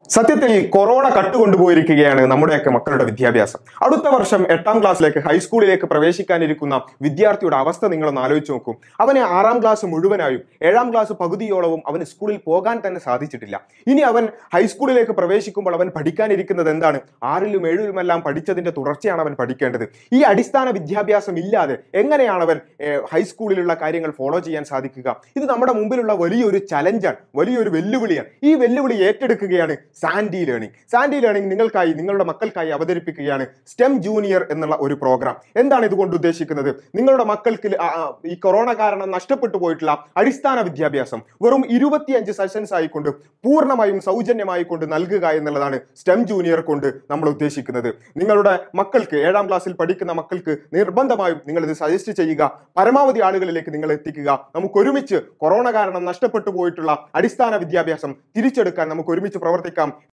സത്യത്തിൽ കൊറോണ കട്ടുകൊണ്ടുപോയിരിക്കുകയാണ് നമ്മുടെയൊക്കെ മക്കളുടെ വിദ്യാഭ്യാസം അടുത്ത വർഷം എട്ടാം ക്ലാസ്സിലേക്ക് ഹൈസ്കൂളിലേക്ക് പ്രവേശിക്കാനിരിക്കുന്ന വിദ്യാർത്ഥിയുടെ അവസ്ഥ നിങ്ങളൊന്ന് ആലോചിച്ച് നോക്കൂ അവനെ ആറാം ക്ലാസ് മുഴുവനായും ഏഴാം ക്ലാസ് പകുതിയോളവും അവന് സ്കൂളിൽ പോകാൻ തന്നെ സാധിച്ചിട്ടില്ല ഇനി അവൻ ഹൈസ്കൂളിലേക്ക് പ്രവേശിക്കുമ്പോൾ അവൻ പഠിക്കാനിരിക്കുന്നത് എന്താണ് ആറിലും ഏഴിലുമെല്ലാം പഠിച്ചതിന്റെ തുടർച്ചയാണ് അവൻ പഠിക്കേണ്ടത് ഈ അടിസ്ഥാന വിദ്യാഭ്യാസം ഇല്ലാതെ എങ്ങനെയാണ് അവൻ ഏഹ്, ഹൈസ്കൂളിലുള്ള കാര്യങ്ങൾ ഫോളോ ചെയ്യാൻ സാധിക്കുക ഇത് നമ്മുടെ മുമ്പിലുള്ള വലിയൊരു ചലഞ്ചാണ് വലിയൊരു വെല്ലുവിളിയാണ് ഈ വെല്ലുവിളി ഏറ്റെടുക്കുകയാണ് സാൻഡി ലേണിംഗ് സാൻഡി ലേണിംഗ് നിങ്ങൾക്കായി നിങ്ങളുടെ മക്കൾക്കായി അവതരിപ്പിക്കുകയാണ് സ്റ്റെം ജൂനിയർ എന്നുള്ള ഒരു പ്രോഗ്രാം എന്താണ് ഇതുകൊണ്ട് ഉദ്ദേശിക്കുന്നത് നിങ്ങളുടെ മക്കൾക്ക് ആ, ആ, ഈ കൊറോണ കാരണം നഷ്ടപ്പെട്ടു പോയിട്ടുള്ള അടിസ്ഥാന വിദ്യാഭ്യാസം വെറും ഇരുപത്തിയഞ്ച് സെഷൻസ് ആയിക്കൊണ്ട് പൂർണ്ണമായും സൗജന്യമായി കൊണ്ട് നൽകുക എന്നുള്ളതാണ് സ്റ്റെം ജൂനിയർ കൊണ്ട് നമ്മൾ ഉദ്ദേശിക്കുന്നത് നിങ്ങളുടെ മക്കൾക്ക് ഏഴാം ക്ലാസ്സിൽ പഠിക്കുന്ന മക്കൾക്ക് നിർബന്ധമായും നിങ്ങൾ ഇത് സജസ്റ്റ് ചെയ്യുക പരമാവധി ആളുകളിലേക്ക് നിങ്ങൾ എത്തിക്കുക നമുക്ക് ഒരുമിച്ച് കൊറോണ കാരണം നഷ്ടപ്പെട്ടു പോയിട്ടുള്ള അടിസ്ഥാന വിദ്യാഭ്യാസം തിരിച്ചെടുക്കാൻ നമുക്ക് ഒരുമിച്ച് പ്രവർത്തിക്കാം